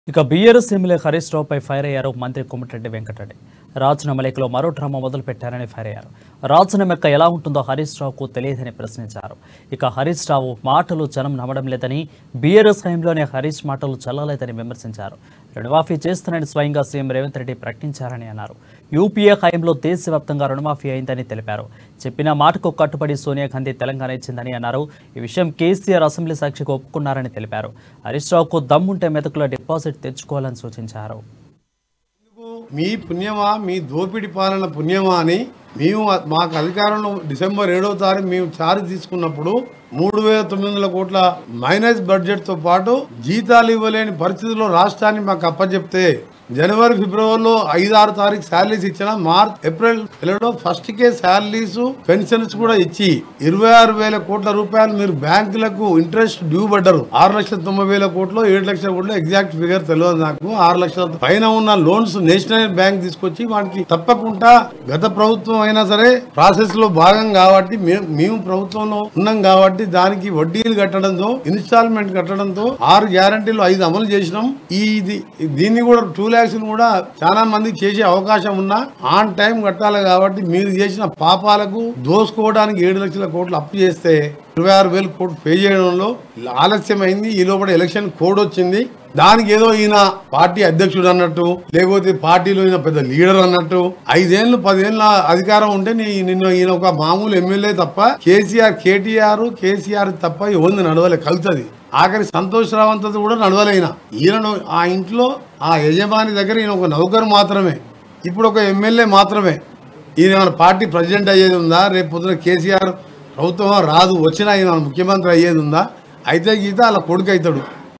ఇక BRS MLA Harish రావుపై fire అయ్యారు మంత్రి కోమటిరెడ్డి వెంకటరెడ్డి రాజనమలేకలో మరో డ్రామా మొదలు పెట్టారని ఫైర్ అయ్యారు రాజనమెక్క ఎలా ఉంటుందో హరీష్ రావుకు తెలియదని ప్రశ్నించారు ఇక హరీష్ రావు మాటలు జనం నమ్మడం లేదని బీఆర్ఎస్ హయాంలోనే హరీష్ మాటలు చల్లలేదని విమర్శించారు రుణమాఫీ చేస్తానని స్వయంగా సీఎం రేవంత్ రెడ్డి ప్రకటించారని అన్నారు యూపీఏ హయాంలో దేశవ్యాప్తంగా రుణమాఫీ అయిందని తెలిపారు చెప్పిన మాటకు కట్టుబడి సోనియా గాంధీ తెలంగాణ ఇచ్చిందని అన్నారు ఈ విషయం కేసీఆర్ అసెంబ్లీ సాక్షిగా ఒప్పుకున్నారని తెలిపారు హరీష్ రావుకు దమ్ముంటే మెదకులో డిపాజిట్ తెచ్చుకోవాలని సూచించారు మీ పుణ్యమా మీ దోపిడి పాలన పుణ్యమా అని మేము మాకు అధికారంలో డిసెంబర్ ఏడవ తారీఖు మేము చార్జ్ తీసుకున్నప్పుడు మూడు వేల తొమ్మిది వందల కోట్ల మైనస్ బడ్జెట్ తో పాటు జీతాలు ఇవ్వలేని పరిస్థితుల్లో రాష్ట్రాన్ని మాకు అప్పచెప్తే జనవరి ఫిబ్రవరిలో ఐదు ఆరు తారీఖు శాలరీస్ ఇచ్చిన మార్చ్ ఏప్రిల్ నెలలో ఫస్ట్ కే శాలరీస్ పెన్షన్స్ కూడా ఇచ్చి ఇరవై ఆరు వేల కోట్ల రూపాయలు మీరు బ్యాంకులకు ఇంట్రెస్ట్ డ్యూ పడ్డారు ఆరు లక్షల తొంభై వేల కోట్లు ఏడు లక్షల కోట్లు ఎగ్జాక్ట్ ఫిగర్ తెలియదు నాకు ఆరు లక్షల పైన ఉన్న లోన్స్ నేషనల్ బ్యాంక్ తీసుకొచ్చి వాటికి తప్పకుండా గత ప్రభుత్వం అయినా సరే ప్రాసెస్ లో భాగం కాబట్టి మేము మేము ప్రభుత్వంలో ఉన్నాం కాబట్టి దానికి వడ్డీలు కట్టడంతో ఇన్స్టాల్మెంట్ కట్టడంతో ఆరు గ్యారంటీలు ఐదు అమలు చేసినాం ఈ ఇది దీన్ని కూడా టూ ల్యాక్స్ కూడా చాలా మందికి చేసే అవకాశం ఉన్నా ఆన్ టైం కట్టాలి కాబట్టి మీరు చేసిన పాపాలకు దోసుకోవడానికి ఏడు లక్షల కోట్లు అప్పు చేస్తే ఇరవై ఆరు వేలు కోట్లు పే చేయడంలో ఆలస్యమైంది ఈ లోపల ఎలక్షన్ కోడ్ వచ్చింది దానికి ఏదో ఈయన పార్టీ అధ్యక్షుడు అన్నట్టు లేకపోతే పార్టీలో ఈయన పెద్ద లీడర్ అన్నట్టు ఐదేళ్లు పదేళ్ల అధికారం ఉంటే నీ నిన్ను ఈయన ఒక మామూలు ఎమ్మెల్యే తప్ప కేసీఆర్ కేటీఆర్ కేసీఆర్ తప్ప ఎవరిని నడవలే కలుతుంది ఆఖరి సంతోష్ రావంతది కూడా నడవలే ఈయన ఈయన ఆ ఇంట్లో ఆ యజమాని దగ్గర ఈయన ఒక నౌకరు మాత్రమే ఇప్పుడు ఒక ఎమ్మెల్యే మాత్రమే ఈయన ఏమైనా పార్టీ ప్రెసిడెంట్ అయ్యేది ఉందా రేపు పొద్దున కేసీఆర్ ప్రభుత్వం రాదు వచ్చినా ఈయన ముఖ్యమంత్రి అయ్యేది ఉందా అయితే గీత అలా కొడుకు అవుతాడు